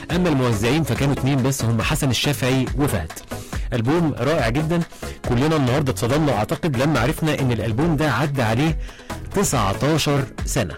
اما الموزعين فكانوا اتنين بس هم حسن الشافعي وفهد البوم رائع جدا كلنا النهارده اتصدمنا اعتقد لما عرفنا ان الالبوم ده عدى عليه 19 سنه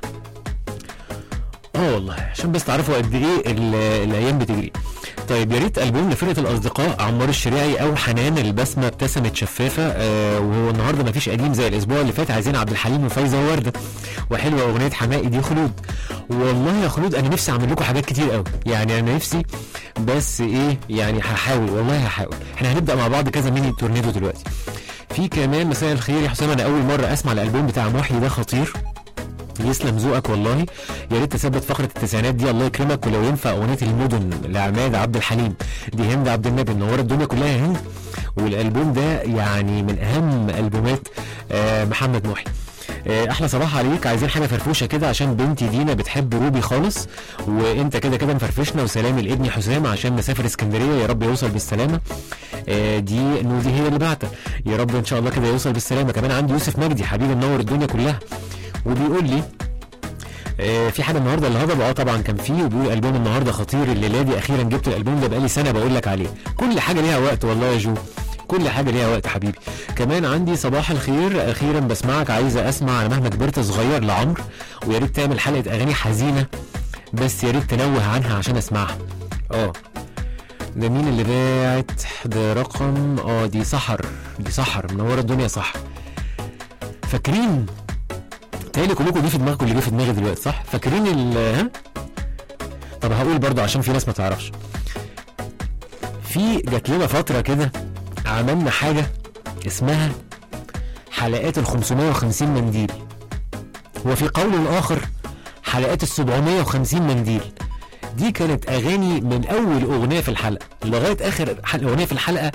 اه والله عشان بس تعرفوا قد ايه ال- الايام بتجري طيب يا ريت البوم لفرقه الاصدقاء عمار الشريعي او حنان البسمه ابتسمت شفافه آه وهو النهارده مفيش قديم زي الاسبوع اللي فات عايزين عبد الحليم وفايزه وورده وحلوه اغنيه حماقي دي خلود والله يا خلود انا نفسي اعمل لكم حاجات كتير قوي يعني انا نفسي بس ايه يعني هحاول والله هحاول احنا هنبدا مع بعض كذا ميني تورنيدو دلوقتي في كمان مساء الخير يا حسام انا اول مره اسمع الالبوم بتاع محي ده خطير يسلم ذوقك والله يا ريت تثبت فقره التسعينات دي الله يكرمك ولو ينفع اغنيه المدن لعماد عبد الحليم دي هند عبد النبي منوره الدنيا كلها يا هند والالبوم ده يعني من اهم البومات آه، محمد محي آه، احلى صباح عليك عايزين حاجه فرفوشه كده عشان بنتي دينا بتحب روبي خالص وانت كده كده مفرفشنا وسلامي لابني حسام عشان مسافر اسكندريه يا رب يوصل بالسلامه آه، دي نودي هي اللي بعتها يا رب ان شاء الله كده يوصل بالسلامه كمان عندي يوسف مجدي حبيبي منور الدنيا كلها وبيقول لي آه، في حاجه النهارده الهضبه اه طبعا كان فيه وبيقول البوم النهارده خطير الليله دي اخيرا جبت الالبوم ده بقالي سنه بقول لك عليه كل حاجه ليها وقت والله يا جو كل حاجه ليها وقت حبيبي كمان عندي صباح الخير اخيرا بسمعك عايزه اسمع انا مهما كبرت صغير لعمرو ويا ريت تعمل حلقه اغاني حزينه بس يا ريت تنوه عنها عشان اسمعها اه ده مين اللي باعت ده رقم اه دي سحر دي سحر منوره الدنيا سحر فاكرين تهيألي كلكم دي في دماغكم اللي جه في دماغي دلوقتي صح؟ فاكرين ال ها؟ طب هقول برضه عشان في ناس ما تعرفش. في جات لنا فترة كده عملنا حاجة اسمها حلقات ال 550 منديل. وفي قول آخر حلقات ال 750 منديل. دي كانت أغاني من أول أغنية في الحلقة لغاية آخر حل- أغنية في الحلقة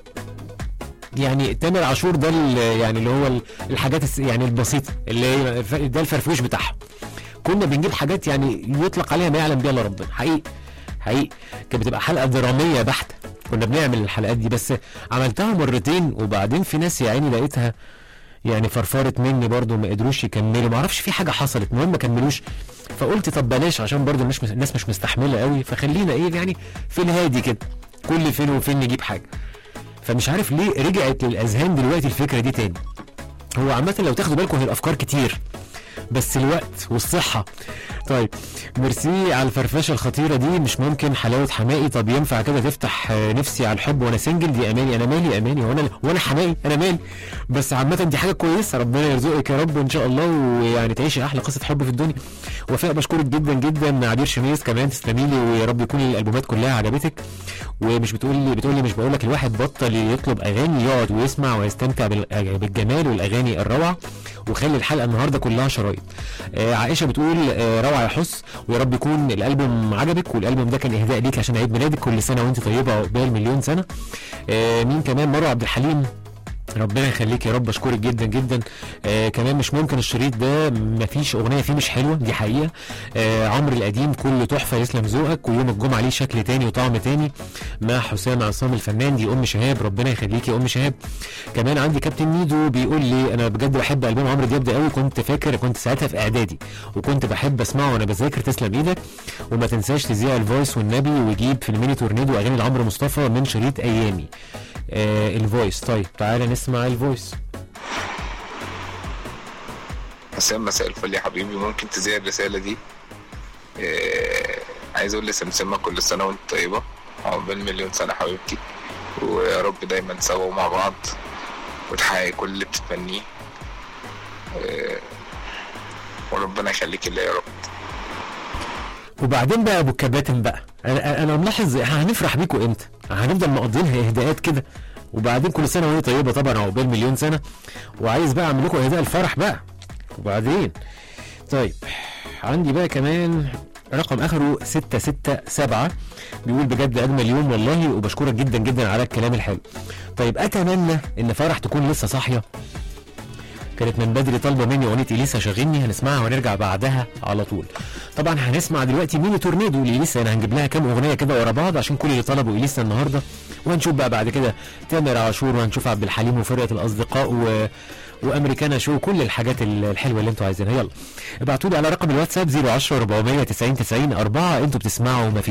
يعني تامر عاشور ده ال- يعني اللي هو ال- الحاجات الس- يعني البسيطه اللي هي الف- ده الفرفوش بتاعها كنا بنجيب حاجات يعني يطلق عليها ما يعلم بها الا ربنا حقيقي حقيقي كانت بتبقى حلقه دراميه بحته كنا بنعمل الحلقات دي بس عملتها مرتين وبعدين في ناس يا عيني لقيتها يعني فرفرت مني برضو ما قدروش يكملوا ما اعرفش في حاجه حصلت المهم ما كملوش فقلت طب بلاش عشان برضو الناس الناس مش مستحمله قوي فخلينا ايه يعني في الهادي كده كل فين وفين نجيب حاجه فمش عارف ليه رجعت للاذهان دلوقتي الفكره دي تاني هو عامه لو تاخدوا بالكم هي الافكار كتير بس الوقت والصحه طيب ميرسي على الفرفشه الخطيره دي مش ممكن حلاوه حمائي طب ينفع كده تفتح آه، نفسي على الحب وانا سنجل دي اماني انا مالي اماني وانا وانا حمائي انا مالي بس عامه دي حاجه كويسه ربنا يرزقك يا رب ان شاء الله ويعني تعيشي احلى قصه حب في الدنيا وفاء بشكرك جدا جدا عبير شميس كمان تسلمي لي ويا رب يكون الالبومات كلها عجبتك ومش بتقول لي بتقول لي مش بقول لك الواحد بطل يطلب اغاني يقعد ويسمع ويستمتع بالأغ- بالجمال والاغاني الروعه وخلي الحلقه النهارده كلها شرايط آه عائشه بتقول آه روعه يا حس ويا رب يكون الالبوم عجبك والالبوم ده كان اهداء ليك عشان عيد ميلادك كل سنه وانت طيبه وعقبال مليون سنه آه مين كمان مروه عبد الحليم ربنا يخليك يا رب اشكرك جدا جدا آه كمان مش ممكن الشريط ده مفيش اغنيه فيه مش حلوه دي حقيقه آه عمرو القديم كله تحفه يسلم ذوقك ويوم الجمعه ليه شكل تاني وطعم تاني مع حسام عصام الفنان دي ام شهاب ربنا يخليك يا ام شهاب كمان عندي كابتن ميدو بيقول لي انا بجد بحب البوم عمرو دياب ده قوي كنت فاكر كنت ساعتها في اعدادي وكنت بحب اسمعه وانا بذاكر تسلم ايدك وما تنساش تذيع الفويس والنبي وجيب في الميني تورنيدو اغاني لعمرو مصطفى من شريط ايامي آه الفويس طيب تعالى نسمع الفويس حسام مساء الفل يا حبيبي ممكن تذيع الرسالة دي آه عايز اقول لسمسمة كل سنة وانت طيبة عقبال مليون سنة حبيبتي ويا رب دايما سوا مع بعض وتحقق كل اللي بتتمنيه آه وربنا يخليك ليا يا رب وبعدين بقى ابو الكباتن بقى انا انا ملاحظ هنفرح بيكوا امتى هنفضل مقضينها اهداءات كده وبعدين كل سنه وهي طيبه طبعا عقبال مليون سنه وعايز بقى اعمل لكم اهداء الفرح بقى وبعدين طيب عندي بقى كمان رقم اخره 667 بيقول بجد اجمل يوم والله وبشكرك جدا جدا على الكلام الحلو طيب اتمنى ان فرح تكون لسه صاحيه كانت من بدري طالبه مني اغنيه اليسا شغلني هنسمعها ونرجع بعدها على طول طبعا هنسمع دلوقتي ميني تورنيدو لإليسا انا هنجيب لها كام اغنيه كده ورا بعض عشان كل اللي طلبوا اليسا النهارده وهنشوف بقى بعد كده تامر عاشور وهنشوف عبد الحليم وفرقه الاصدقاء و... وامريكانا شو كل الحاجات ال- الحلوه اللي انتوا عايزينها يلا ابعتوا لي على رقم الواتساب 010 490 90 4 انتوا بتسمعوا ما